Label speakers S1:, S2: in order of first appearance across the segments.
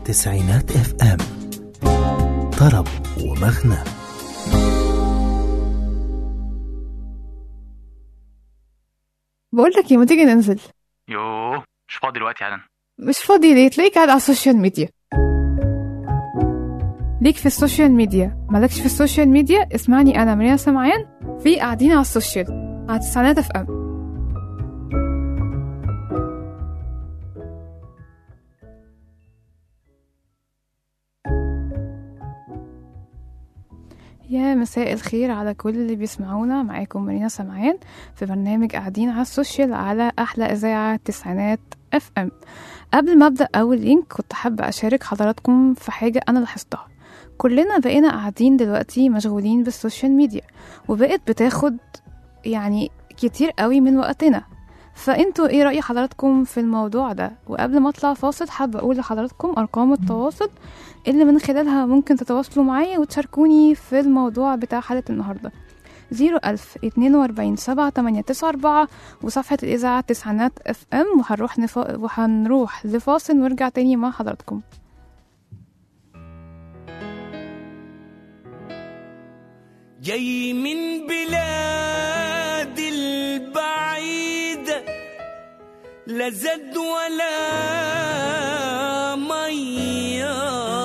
S1: تسعينات اف ام طرب ومغنى
S2: بقول لك ايه ما تيجي ننزل
S3: يوه مش فاضي دلوقتي حالا
S2: مش فاضي ليه تلاقيك قاعد على السوشيال ميديا ليك في السوشيال ميديا مالكش في السوشيال ميديا اسمعني انا مريم سمعان في قاعدين على السوشيال على تسعينات اف ام يا مساء الخير على كل اللي بيسمعونا معاكم مارينا سمعان في برنامج قاعدين على السوشيال على أحلى إذاعة تسعينات اف ام قبل ما أبدأ أول لينك كنت حابة أشارك حضراتكم في حاجة أنا لاحظتها كلنا بقينا قاعدين دلوقتي مشغولين بالسوشيال ميديا وبقت بتاخد يعني كتير قوي من وقتنا فانتوا ايه رأي حضراتكم في الموضوع ده وقبل ما اطلع فاصل حابة اقول لحضراتكم ارقام التواصل اللي من خلالها ممكن تتواصلوا معايا وتشاركوني في الموضوع بتاع حلقة النهاردة زيرو ألف اتنين وأربعين سبعة تمانية تسعة أربعة وصفحة الإذاعة تسعينات اف ام وهنروح نفا... وهنروح لفاصل ونرجع تاني مع حضراتكم
S4: جاي من بلاد البعيدة لا زاد ولا مية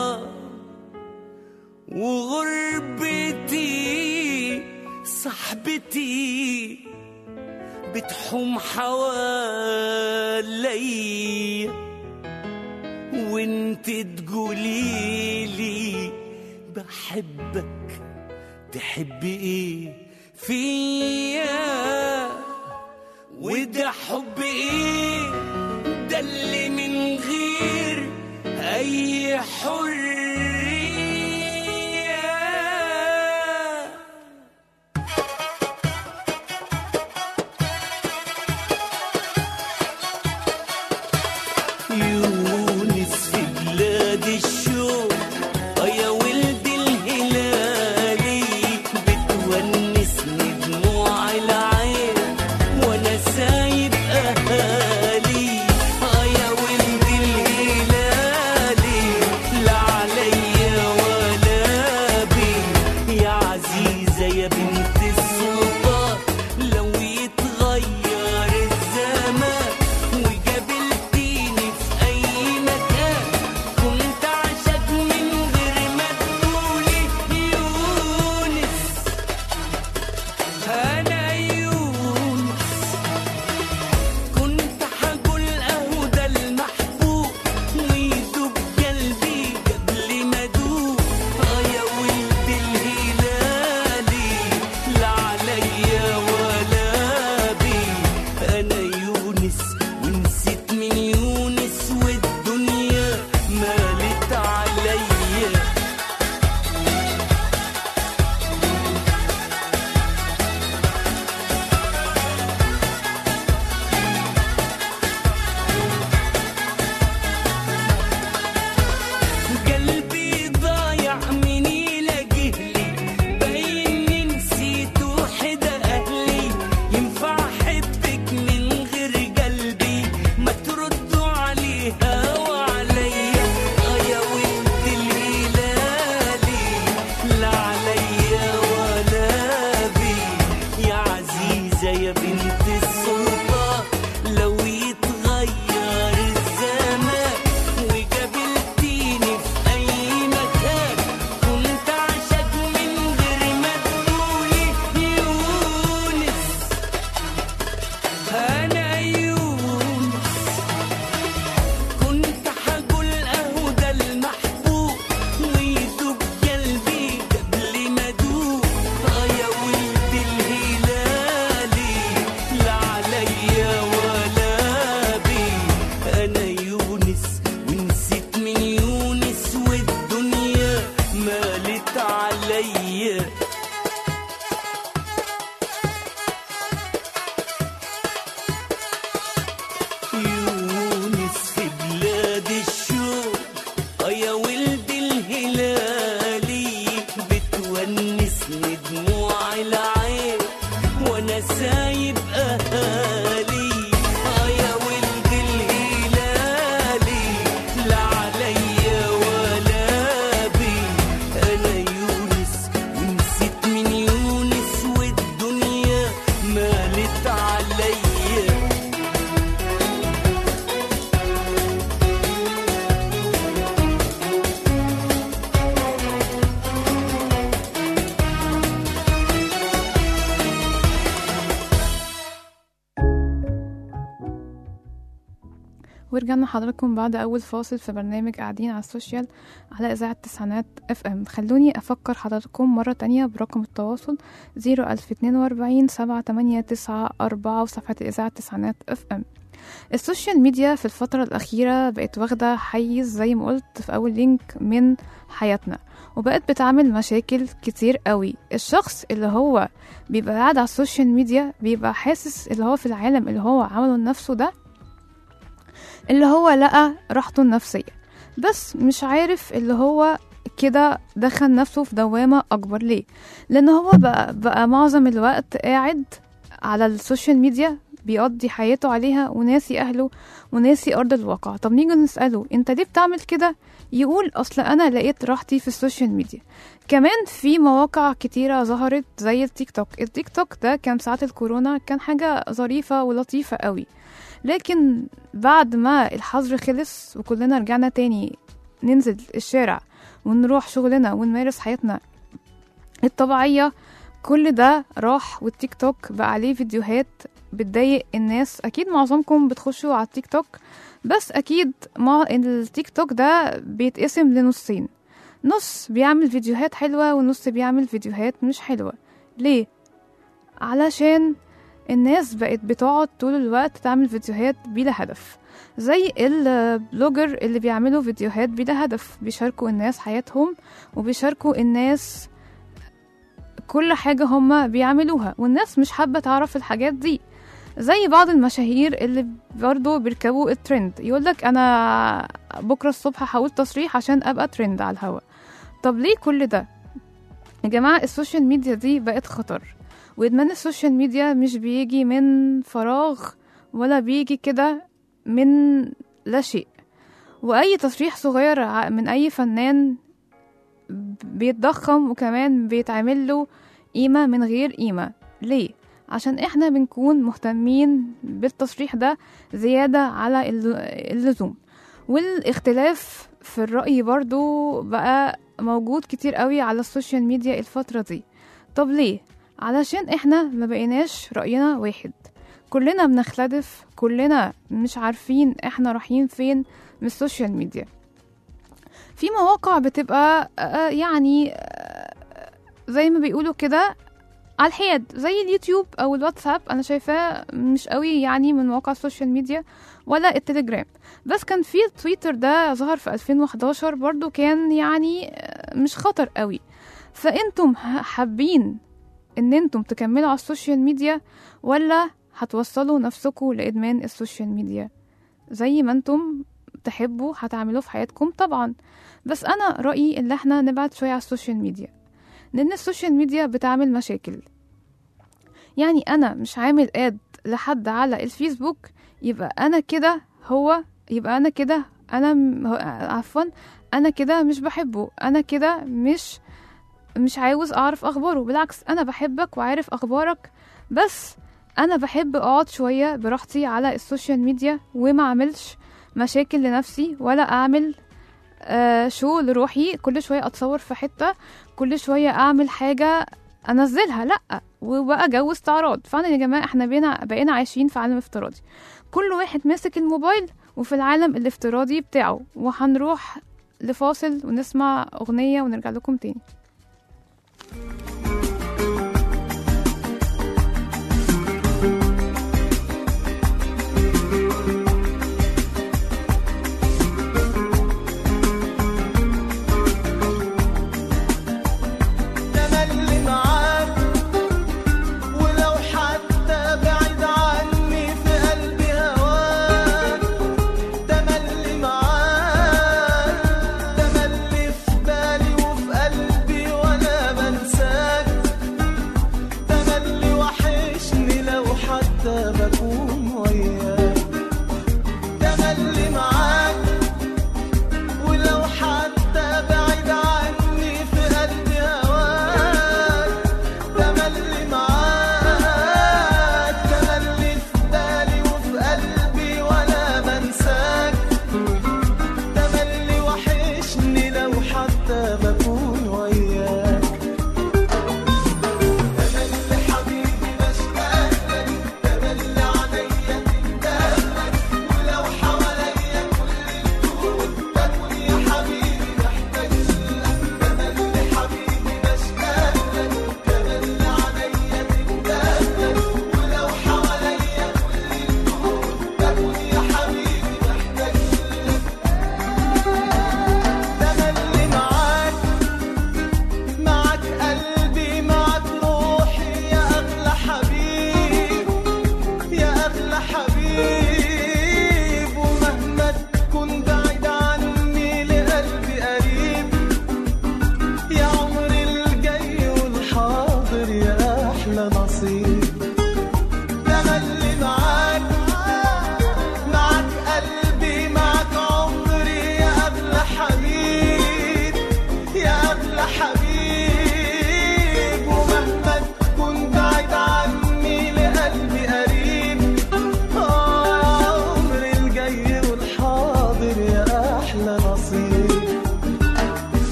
S4: وغربتي صاحبتي بتحوم حوالي وانت تقوليلي بحبك تحبي ايه فيا وده حب ايه ده اللي من غير اي حريه يونس في بلاد الشوق يا ولد الهلالي بتونسني دموع العين وانا سايب اهالي يا ولد الهلالي لا
S2: ورجعنا حضراتكم بعد أول فاصل في برنامج قاعدين على السوشيال على إذاعة تسعينات اف ام خلوني أفكر حضراتكم مرة تانية برقم التواصل زيرو ألف اتنين وأربعين سبعة تمانية تسعة أربعة وصفحة إذاعة تسعينات اف ام السوشيال ميديا في الفترة الأخيرة بقت واخدة حيز زي ما قلت في أول لينك من حياتنا وبقت بتعمل مشاكل كتير قوي الشخص اللي هو بيبقى قاعد على السوشيال ميديا بيبقى حاسس اللي هو في العالم اللي هو عمله لنفسه ده اللي هو لقى راحته النفسية بس مش عارف اللي هو كده دخل نفسه في دوامة أكبر ليه لأن هو بقى, بقى معظم الوقت قاعد على السوشيال ميديا بيقضي حياته عليها وناسي أهله وناسي أرض الواقع طب نيجي نسأله أنت ليه بتعمل كده يقول أصل أنا لقيت راحتي في السوشيال ميديا كمان في مواقع كتيرة ظهرت زي التيك توك التيك توك ده كان ساعة الكورونا كان حاجة ظريفة ولطيفة قوي لكن بعد ما الحظر خلص وكلنا رجعنا تاني ننزل الشارع ونروح شغلنا ونمارس حياتنا الطبيعية كل ده راح والتيك توك بقى عليه فيديوهات بتضايق الناس اكيد معظمكم بتخشوا على التيك توك بس اكيد ما التيك توك ده بيتقسم لنصين نص بيعمل فيديوهات حلوة ونص بيعمل فيديوهات مش حلوة ليه علشان الناس بقت بتقعد طول الوقت تعمل فيديوهات بلا هدف زي البلوجر اللي بيعملوا فيديوهات بلا هدف بيشاركوا الناس حياتهم وبيشاركوا الناس كل حاجة هما بيعملوها والناس مش حابة تعرف الحاجات دي زي بعض المشاهير اللي برضو بيركبوا الترند يقولك أنا بكرة الصبح هقول تصريح عشان أبقى ترند على الهوا طب ليه كل ده يا جماعة السوشيال ميديا دي بقت خطر وإدمان السوشيال ميديا مش بيجي من فراغ ولا بيجي كده من لا شيء وأي تصريح صغير ع- من أي فنان بيتضخم وكمان بيتعمل له قيمة من غير قيمة ليه؟ عشان احنا بنكون مهتمين بالتصريح ده زيادة على الل- اللزوم والاختلاف في الرأي برضو بقى موجود كتير قوي على السوشيال ميديا الفترة دي طب ليه؟ علشان احنا ما بقيناش رأينا واحد كلنا بنختلف كلنا مش عارفين احنا رايحين فين من السوشيال ميديا في مواقع بتبقى آه، يعني آه، زي ما بيقولوا كده على الحياد زي اليوتيوب او الواتساب انا شايفاه مش قوي يعني من مواقع السوشيال ميديا ولا التليجرام بس كان في تويتر ده ظهر في 2011 برضو كان يعني آه، مش خطر قوي فانتم ح- حابين ان انتم تكملوا على السوشيال ميديا ولا هتوصلوا نفسكم لادمان السوشيال ميديا زي ما انتم تحبوا هتعملوه في حياتكم طبعا بس انا رايي ان احنا نبعد شويه على السوشيال ميديا لان السوشيال ميديا بتعمل مشاكل يعني انا مش عامل اد لحد على الفيسبوك يبقى انا كده هو يبقى انا كده انا م- هو- عفوا انا كده مش بحبه انا كده مش مش عاوز اعرف اخباره بالعكس انا بحبك وعارف اخبارك بس انا بحب اقعد شويه براحتي على السوشيال ميديا وما اعملش مشاكل لنفسي ولا اعمل آه شو لروحي كل شويه اتصور في حته كل شويه اعمل حاجه انزلها لا وبقى جو استعراض فعلا يا جماعه احنا بقينا بقينا عايشين في عالم افتراضي كل واحد ماسك الموبايل وفي العالم الافتراضي بتاعه وهنروح لفاصل ونسمع اغنيه ونرجع لكم تاني
S4: تملي معاك ولو حتى بعيد عني في قلبي هواك تملي معاك تملي في بالي وفي قلبي وانا بنساك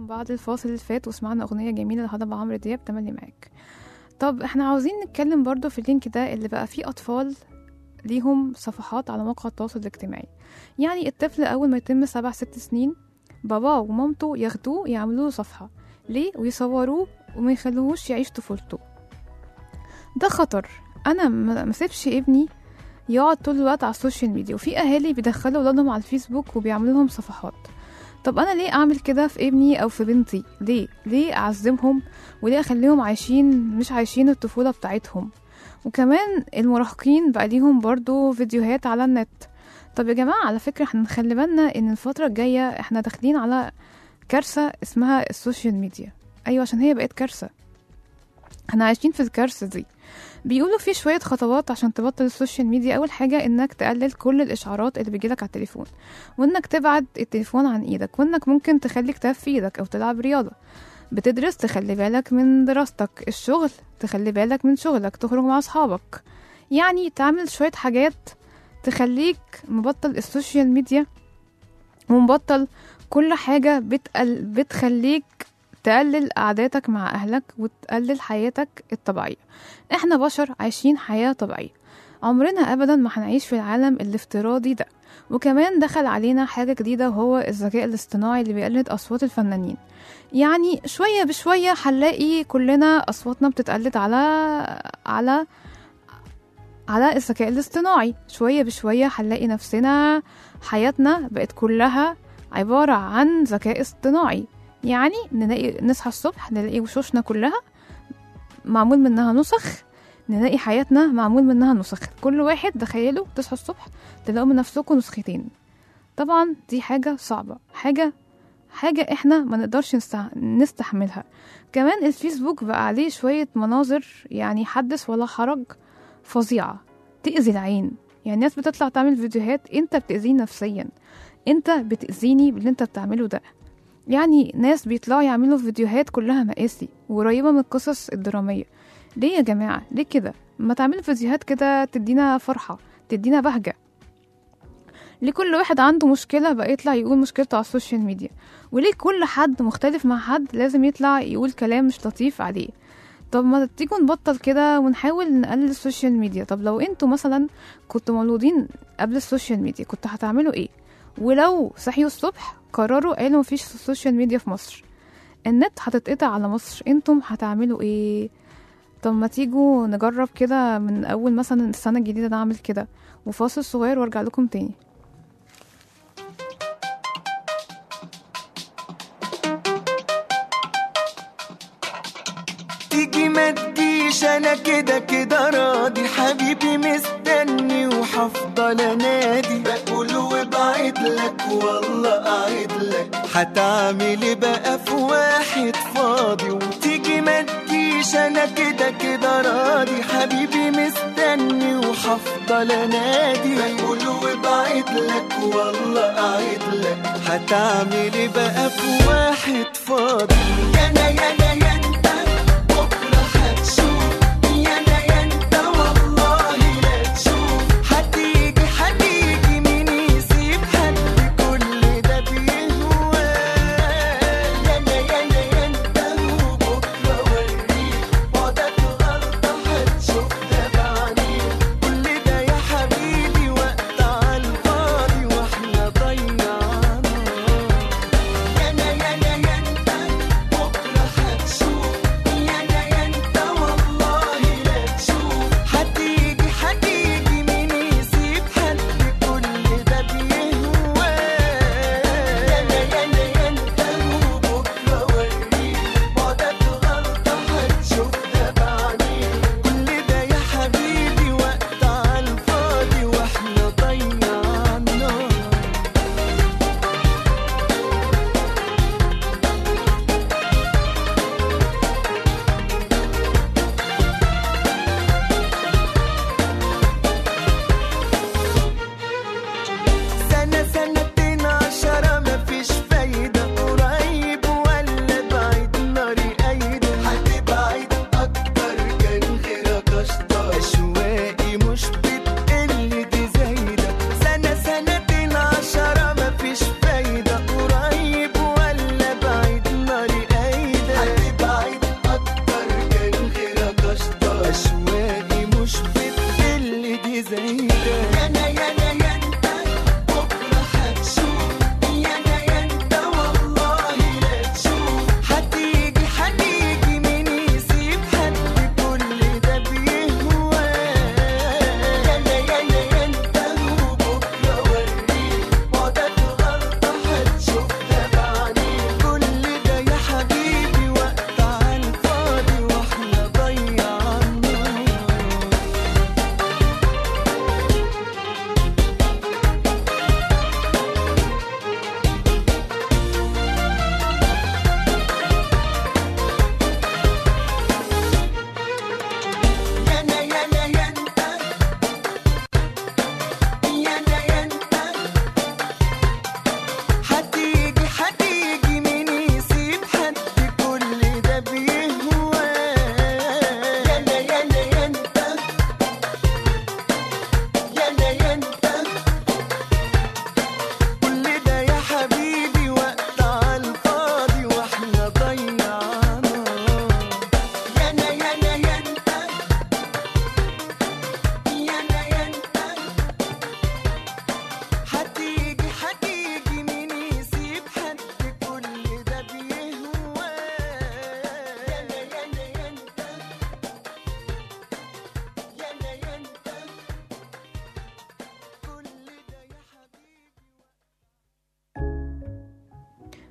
S2: بعد الفاصل اللي فات وسمعنا أغنية جميلة لهضبة عمرو دياب تملي معاك طب احنا عاوزين نتكلم برضو في اللينك ده اللي بقى فيه أطفال ليهم صفحات على مواقع التواصل الاجتماعي يعني الطفل أول ما يتم سبع ست سنين باباه ومامته ياخدوه يعملوا له صفحة ليه ويصوروه وما يخلوهوش يعيش طفولته ده خطر انا ما ما اسيبش ابني يقعد طول الوقت على السوشيال ميديا وفي اهالي بيدخلوا ولادهم على الفيسبوك وبيعملوا لهم صفحات طب انا ليه اعمل كده في ابني او في بنتي ليه ليه اعذبهم وليه اخليهم عايشين مش عايشين الطفوله بتاعتهم وكمان المراهقين بقى ليهم برضو فيديوهات على النت طب يا جماعه على فكره احنا نخلي بالنا ان الفتره الجايه احنا داخلين على كارثه اسمها السوشيال ميديا ايوه عشان هي بقت كارثه احنا عايشين في الكارثه دي بيقولوا في شوية خطوات عشان تبطل السوشيال ميديا أول حاجة إنك تقلل كل الإشعارات اللي بيجيلك على التليفون وإنك تبعد التليفون عن إيدك وإنك ممكن تخلي كتاب في إيدك أو تلعب رياضة بتدرس تخلي بالك من دراستك الشغل تخلي بالك من شغلك تخرج مع أصحابك يعني تعمل شوية حاجات تخليك مبطل السوشيال ميديا ومبطل كل حاجة بتقل بتخليك تقلل قعداتك مع أهلك وتقلل حياتك الطبيعية احنا بشر عايشين حياة طبيعية عمرنا أبدا ما هنعيش في العالم الافتراضي ده وكمان دخل علينا حاجة جديدة وهو الذكاء الاصطناعي اللي بيقلد أصوات الفنانين يعني شوية بشوية هنلاقي كلنا أصواتنا بتتقلد على على على الذكاء الاصطناعي شوية بشوية هنلاقي نفسنا حياتنا بقت كلها عبارة عن ذكاء اصطناعي يعني نلاقي نصحى الصبح نلاقي وشوشنا كلها معمول منها نسخ نلاقي حياتنا معمول منها نسخ كل واحد تخيلوا تصحوا الصبح تلاقوا من نفسكم نسختين طبعا دي حاجة صعبة حاجة حاجة احنا ما نقدرش نستع- نستحملها كمان الفيسبوك بقى عليه شوية مناظر يعني حدث ولا حرج فظيعة تأذي العين يعني الناس بتطلع تعمل فيديوهات انت بتأذيني نفسيا انت بتأذيني باللي انت بتعمله ده يعني ناس بيطلعوا يعملوا فيديوهات كلها مقاسي وقريبة من القصص الدرامية ليه يا جماعة ليه كده ما تعملوا فيديوهات كده تدينا فرحة تدينا بهجة ليه كل واحد عنده مشكلة بقى يطلع يقول مشكلته على السوشيال ميديا وليه كل حد مختلف مع حد لازم يطلع يقول كلام مش لطيف عليه طب ما تيجوا نبطل كده ونحاول نقلل السوشيال ميديا طب لو انتوا مثلا كنتوا مولودين قبل السوشيال ميديا كنتوا هتعملوا ايه ولو صحيوا الصبح قرروا قالوا مفيش سوشيال ميديا في مصر النت هتتقطع على مصر انتم هتعملوا ايه طب ما تيجوا نجرب كده من اول مثلا السنه الجديده نعمل كده وفاصل صغير وارجع لكم تاني
S4: تيجي ما تجيش انا كده كده راضي حبيبي مستني وحفضل انادي بقول وبعد لك والله اعد لك هتعمل إيه بقى في واحد فاضي وتيجي ما تجيش انا كده كده راضي حبيبي مستني وحفضل انادي بقول وبعد لك والله اعد لك هتعمل إيه بقى في واحد فاضي يانا يانا يا انت بكره هتشوف يانا يا انت والله لا تشوف هتيجي هتيجي مين يسيب حد كل ده بيهواه يانا يانا يا انت وبكره اوريك بعدك غلطه هتشوفها بعدين كل ده يا حبيبي وقت على الفاضي واحنا ضيعنا يانا يانا يا انت بكره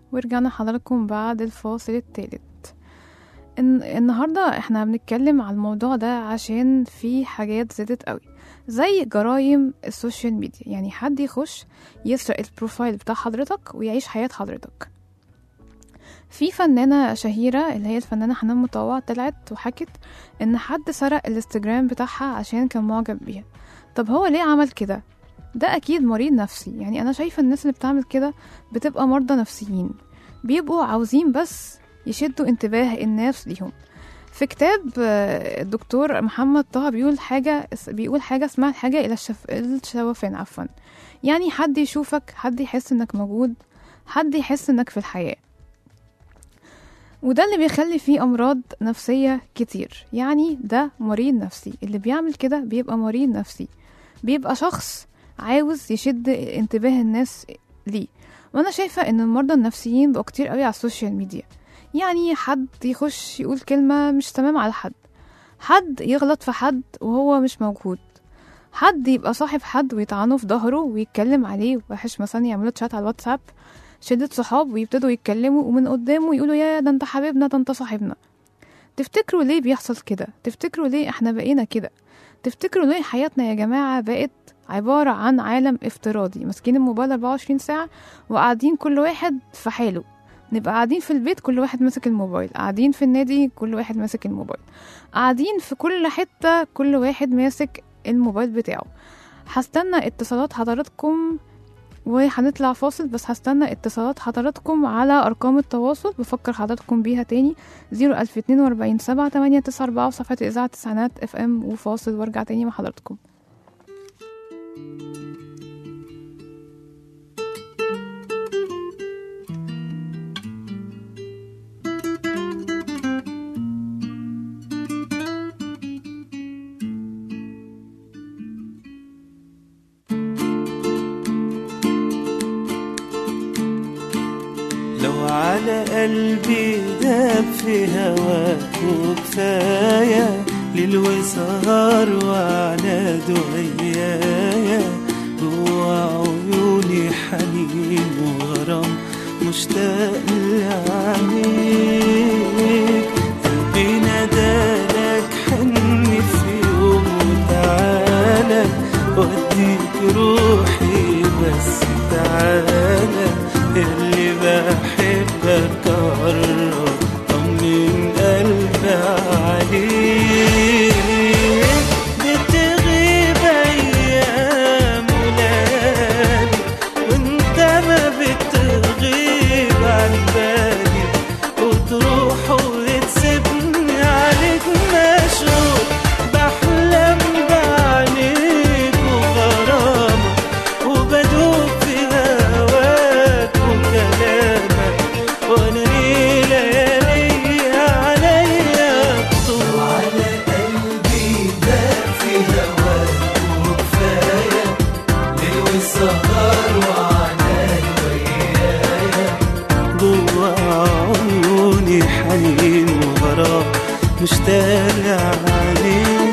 S2: ورجعنا حضراتكم بعد الفاصل التالت الن- النهاردة احنا بنتكلم على الموضوع ده عشان في حاجات زادت قوي زي جرائم السوشيال ميديا يعني حد يخش يسرق البروفايل بتاع حضرتك ويعيش حياة حضرتك في فنانة شهيرة اللي هي الفنانة حنان مطوع طلعت وحكت ان حد سرق الانستجرام بتاعها عشان كان معجب بيها طب هو ليه عمل كده ده اكيد مريض نفسي يعني انا شايفه الناس اللي بتعمل كده بتبقى مرضى نفسيين بيبقوا عاوزين بس يشدوا انتباه الناس ليهم في كتاب آه، الدكتور محمد طه بيقول حاجة بيقول حاجة اسمها الحاجة إلى الشف... الشوفان عفوا يعني حد يشوفك حد يحس إنك موجود حد يحس إنك في الحياة وده اللي بيخلي فيه أمراض نفسية كتير يعني ده مريض نفسي اللي بيعمل كده بيبقى مريض نفسي بيبقى شخص عاوز يشد انتباه الناس ليه وانا شايفة ان المرضى النفسيين بقوا كتير قوي على السوشيال ميديا يعني حد يخش يقول كلمة مش تمام على حد حد يغلط في حد وهو مش موجود حد يبقى صاحب حد ويطعنه في ظهره ويتكلم عليه وحش مثلا يعملوا تشات على الواتساب شدة صحاب ويبتدوا يتكلموا ومن قدامه يقولوا يا ده انت حبيبنا ده انت صاحبنا تفتكروا ليه بيحصل كده تفتكروا ليه احنا بقينا كده تفتكروا ليه حياتنا يا جماعة بقت عبارة عن عالم افتراضي ماسكين الموبايل 24 ساعة وقاعدين كل واحد في حاله نبقى قاعدين في البيت كل واحد ماسك الموبايل قاعدين في النادي كل واحد ماسك الموبايل قاعدين في كل حتة كل واحد ماسك الموبايل بتاعه هستنى اتصالات حضراتكم وهنطلع فاصل بس هستنى اتصالات حضراتكم على أرقام التواصل بفكر حضراتكم بيها تاني 01042 7 8 9 4 وصفحة إذاعة تسعينات اف ام وفاصل وارجع تاني مع حضراتكم
S4: لو على قلبي داب في هواك وكفاية ليل وسهر وعناد ويايا جوا عيوني حنين وغرام مشتاق لعينيك قلبي نادالك حني في يوم وتعالى وديك روحي بس تعالى اللي بحبك قرب طمن قلبي عليك بتغيب ايام ولادي وانت ما بتغيب عن بالي وتروح وتسيبني عليك مشغول بحلم بعينيك وغرامك وبدوب في هواك وكلامك وانا ليه ليالي عليا بطول على قلبي داب في هواك وكفايه ليل والسهر وعناك ويايا جوا عيوني حنين وغرام مشتاق عليك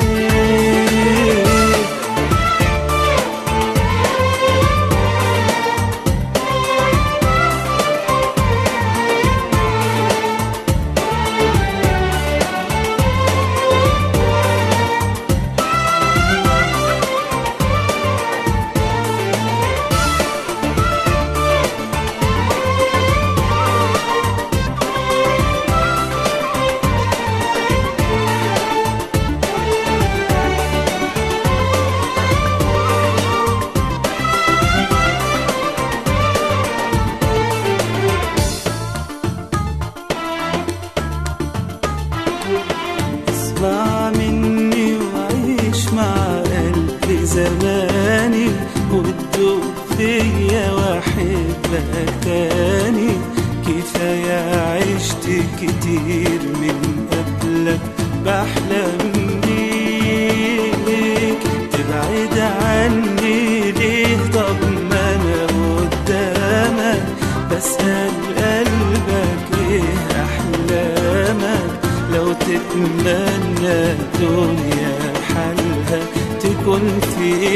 S4: اسمع مني وعيش مع قلبي زماني وتدوب فيا واحبك تاني كفاية عشت كتير من قبلك بحلم بيك تبعد عني ليه طب ما انا قدامك بسأل قلبك ايه احلامك لو تتمنى الدنيا حالها تكون في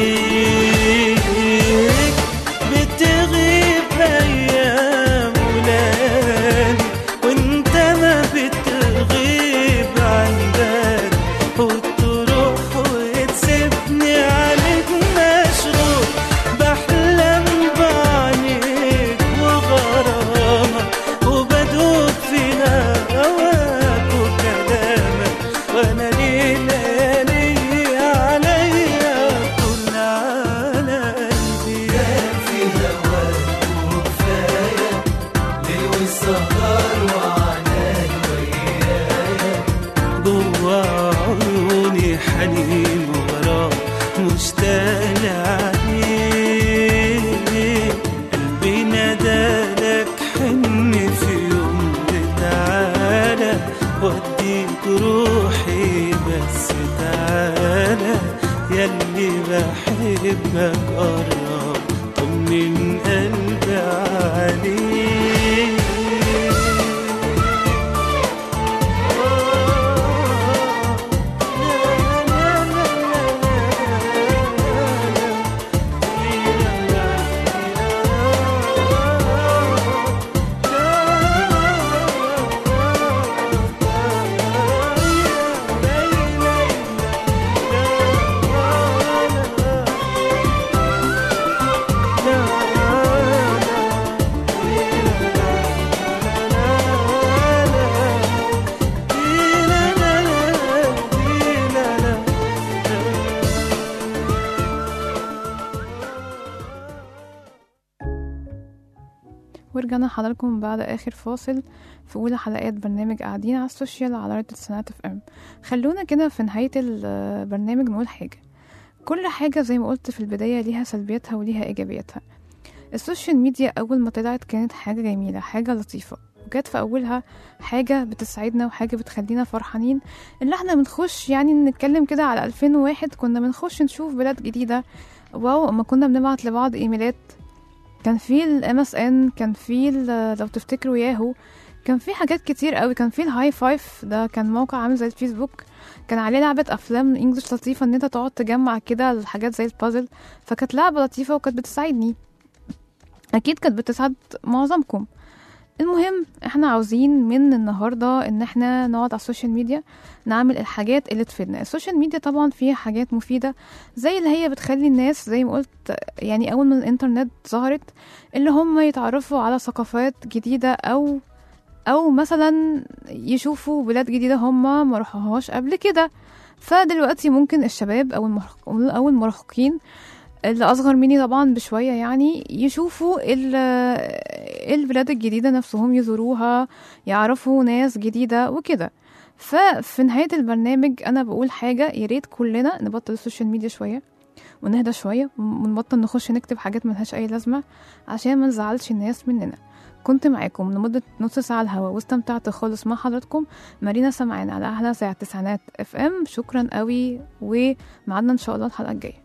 S4: ايديك بتغيب ايام
S2: ورجعنا حضراتكم بعد آخر فاصل في أولى حلقات برنامج قاعدين على السوشيال على راديو تسعينات اف ام خلونا كده في نهاية البرنامج نقول حاجة كل حاجة زي ما قلت في البداية ليها سلبياتها وليها إيجابياتها السوشيال ميديا أول ما طلعت كانت حاجة جميلة حاجة لطيفة وجت في أولها حاجة بتسعدنا وحاجة بتخلينا فرحانين اللي احنا بنخش يعني نتكلم كده على 2001 كنا بنخش نشوف بلاد جديدة واو اما كنا بنبعت لبعض ايميلات كان في الام اس ان كان في ال- لو تفتكروا ياهو كان في حاجات كتير قوي كان في الهاي فايف ده كان موقع عامل زي الفيسبوك كان عليه لعبة أفلام إنجلش لطيفة إن أنت تقعد تجمع كده الحاجات زي البازل فكانت لعبة لطيفة وكانت بتساعدني أكيد كانت بتساعد معظمكم المهم احنا عاوزين من النهاردة ان احنا نقعد على السوشيال ميديا نعمل الحاجات اللي تفيدنا السوشيال ميديا طبعا فيها حاجات مفيدة زي اللي هي بتخلي الناس زي ما قلت يعني اول ما الانترنت ظهرت اللي هم يتعرفوا على ثقافات جديدة او او مثلا يشوفوا بلاد جديدة هم ما راحوهاش قبل كده فدلوقتي ممكن الشباب او المراهق- او المراهقين اللي اصغر مني طبعا بشويه يعني يشوفوا ال- البلاد الجديده نفسهم يزوروها يعرفوا ناس جديده وكده ففي نهايه البرنامج انا بقول حاجه يا ريت كلنا نبطل السوشيال ميديا شويه ونهدى شويه ونبطل نخش نكتب حاجات ملهاش اي لازمه عشان ما نزعلش الناس مننا كنت معاكم لمدة نص ساعة على الهوا واستمتعت خالص مع حضراتكم مارينا سمعان على أحلى ساعة تسعينات اف ام شكرا قوي ومعادنا إن شاء الله الحلقة الجاية